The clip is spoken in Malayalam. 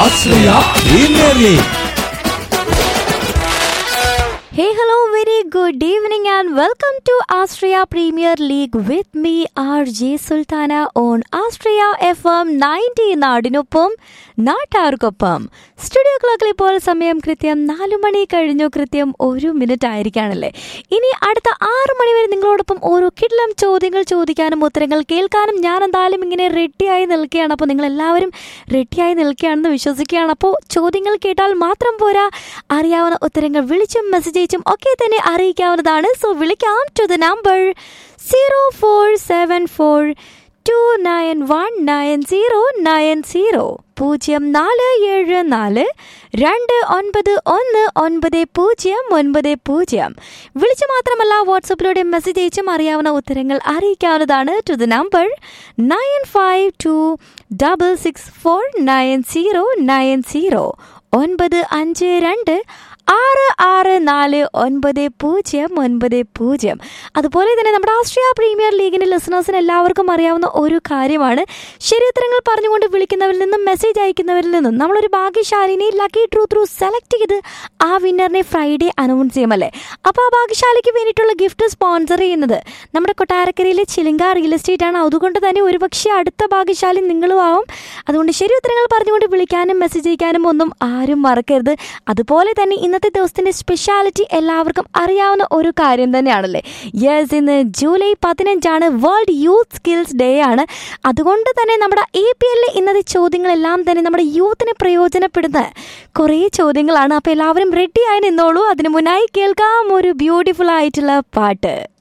Ashraya premier league Hey, hello, very good evening, and welcome to Austria Premier League with me, RJ Sultana, on Austria FM 90 നാടിനൊപ്പം നാട്ടാർക്കൊപ്പം സ്റ്റുഡിയോ ക്ലോക്കിൽ ഇപ്പോൾ സമയം കൃത്യം നാലു മണി കഴിഞ്ഞു കൃത്യം ഒരു മിനിറ്റ് ആയിരിക്കാണല്ലേ ഇനി അടുത്ത ആറ് മണി വരെ നിങ്ങളോടൊപ്പം ഓരോ കിഡ്ലം ചോദ്യങ്ങൾ ചോദിക്കാനും ഉത്തരങ്ങൾ കേൾക്കാനും ഞാൻ എന്തായാലും ഇങ്ങനെ റെഡിയായി നിൽക്കുകയാണ് അപ്പോൾ നിങ്ങൾ എല്ലാവരും റെഡിയായി നിൽക്കുകയാണെന്ന് വിശ്വസിക്കുകയാണ് അപ്പോൾ ചോദ്യങ്ങൾ കേട്ടാൽ മാത്രം പോരാ അറിയാവുന്ന ഉത്തരങ്ങൾ വിളിച്ചും മെസ്സേജ് അയച്ചും ഒക്കെ തന്നെ അറിയിക്കാവുന്നതാണ് സോ വിളിക്കാം to the number zero four seven four two nine one nine zero nine zero പൂജ്യം നാല് ഏഴ് നാല് രണ്ട് ഒൻപത് ഒന്ന് ഒൻപത് പൂജ്യം ഒൻപത് പൂജ്യം വിളിച്ചു മാത്രമല്ല വാട്സപ്പിലൂടെ മെസ്സേജ് അയച്ചും അറിയാവുന്ന ഉത്തരങ്ങൾ അറിയിക്കാവുന്നതാണ് to the number nine five two double six four nine zero nine zero ഒൻപത് അഞ്ച് രണ്ട് ആറ് ആറ് നാല് ഒൻപത് പൂജ്യം ഒൻപത് പൂജ്യം അതുപോലെ തന്നെ നമ്മുടെ ആസ്ട്രിയ പ്രീമിയർ ലീഗിൻ്റെ ലിസണേഴ്സിന് എല്ലാവർക്കും അറിയാവുന്ന ഒരു കാര്യമാണ് ശരിയുത്തരങ്ങൾ പറഞ്ഞുകൊണ്ട് വിളിക്കുന്നവരിൽ നിന്നും മെസ്സേജ് അയക്കുന്നവരിൽ നിന്നും നമ്മളൊരു ഭാഗ്യശാലിനെ ലക്കി ട്രൂ ത്രൂ സെലക്ട് ചെയ്ത് ആ വിന്നറിനെ ഫ്രൈഡേ അനൗൺസ് ചെയ്യുമല്ലേ അപ്പോൾ ആ ഭാഗ്യശാലിക്ക് വേണ്ടിയിട്ടുള്ള ഗിഫ്റ്റ് സ്പോൺസർ ചെയ്യുന്നത് നമ്മുടെ കൊട്ടാരക്കരയിലെ ചിലിങ്ക റിയൽ എസ്റ്റേറ്റ് ആണ് അതുകൊണ്ട് തന്നെ ഒരുപക്ഷെ അടുത്ത ഭാഗ്യശാലി നിങ്ങളും ആവും അതുകൊണ്ട് ശരി ഉത്തരങ്ങൾ പറഞ്ഞുകൊണ്ട് വിളിക്കാനും മെസ്സേജ് അയക്കാനും ഒന്നും ആരും മറക്കരുത് അതുപോലെ തന്നെ ഇന്നത്തെ ദിവസത്തിന്റെ സ്പെഷ്യാലിറ്റി എല്ലാവർക്കും അറിയാവുന്ന ഒരു കാര്യം തന്നെയാണല്ലേ യെസ് ഇന്ന് ജൂലൈ പതിനഞ്ചാണ് വേൾഡ് യൂത്ത് സ്കിൽസ് ഡേ ആണ് അതുകൊണ്ട് തന്നെ നമ്മുടെ എ പി എല്ലിലെ ഇന്നത്തെ ചോദ്യങ്ങളെല്ലാം തന്നെ നമ്മുടെ യൂത്തിന് പ്രയോജനപ്പെടുന്ന കുറേ ചോദ്യങ്ങളാണ് അപ്പോൾ എല്ലാവരും റെഡി ആയി നിന്നോളൂ അതിനു മുന്നായി കേൾക്കാം ഒരു ബ്യൂട്ടിഫുൾ ആയിട്ടുള്ള പാട്ട്